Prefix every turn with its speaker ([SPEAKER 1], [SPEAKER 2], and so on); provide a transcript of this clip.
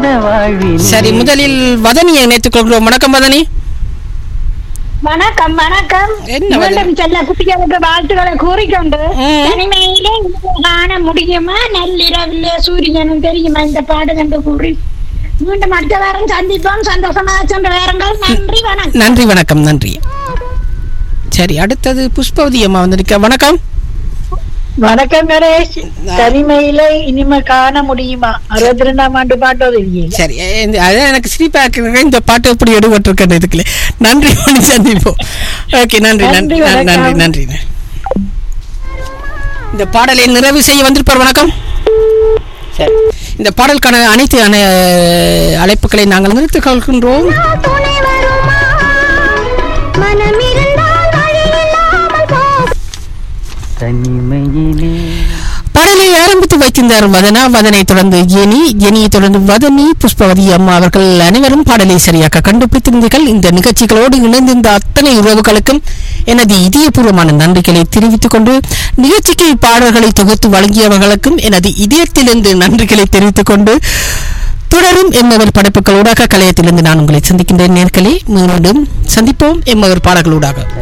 [SPEAKER 1] இந்த வாழ்வில்
[SPEAKER 2] சரி முதலில் வதனியை இணைத்துக் கொள்கிறோம் வணக்கம் வதனி
[SPEAKER 3] வணக்கம் வணக்கம்
[SPEAKER 2] என்ன
[SPEAKER 3] மீண்டும் செல்ல குட்டிகளுக்கு வாழ்த்துக்களை கூறிக்கொண்டு
[SPEAKER 2] ம்.
[SPEAKER 3] தனிமையிலே இனிமை காண முடியுமா நள்ளிரவிலே சூரியனும் தெரியுமா இந்த பாடு கண்டு கூறி மீண்டும் அடுத்த வாரம் சந்திப்போம் சந்தோஷமாக சென்று வாருங்கள் நன்றி வணக்கம்
[SPEAKER 2] நன்றி வணக்கம் நன்றி சரி அடுத்தது புஷ்பவதி அம்மா வந்திருக்க வணக்கம்
[SPEAKER 4] வணக்கம் கணேஷ் தனிமையில இனிமே காண முடியுமா அறுபத்தி ரெண்டாம் ஆண்டு பாட்டு உதவியே
[SPEAKER 2] சரி இந்த- அதான் எனக்கு சிரிப்பா இருக்கு இந்த பாட்டு எப்படி எடுபட்டிருக்கேன் இதுக்குள்ள நன்றி மணி சந்திப்போம் ஓகே நன்றி நன்றி
[SPEAKER 4] நன்றி,
[SPEAKER 2] நன்றி
[SPEAKER 4] வணக்கம்.
[SPEAKER 2] நன்றி இந்த பாடலை நிறைவு செய்ய வந்திருப்பார் வணக்கம் சரி இந்த பாடலுக்கான அனைத்து அனை- அழைப்புகளை நாங்கள் நிறுத்திக் கொள்கின்றோம்
[SPEAKER 3] துணை வருமா மனம் இருந்தால் வழி இல்லாமல் போகும்
[SPEAKER 1] தனிமையிலே
[SPEAKER 2] பாடலை ஆரம்பித்து வைத்திருந்தார் வதனா வதனை தொடர்ந்து ஜெனி ஜெனியை தொடர்ந்து வதனி புஷ்பவதி அம்மா அவர்கள் அனைவரும் பாடலை சரியாக கண்டுபிடித்திருந்தீர்கள் இந்த நிகழ்ச்சிகளோடு இணைந்திருந்த அத்தனை உறவுகளுக்கும் எனது இதயபூர்வமான நன்றிகளை தெரிவித்துக் கொண்டு நிகழ்ச்சிக்கு பாடல்களை தொகுத்து வழங்கியவர்களுக்கும் எனது இதயத்திலிருந்து நன்றிகளை தெரிவித்துக் கொண்டு தொடரும் எம்மவர் படைப்புகளூடாக கலையத்திலிருந்து நான் உங்களை சந்திக்கின்றேன் நேர்களே மீண்டும் சந்திப்போம் எம்மவர் பாடல்களூடாக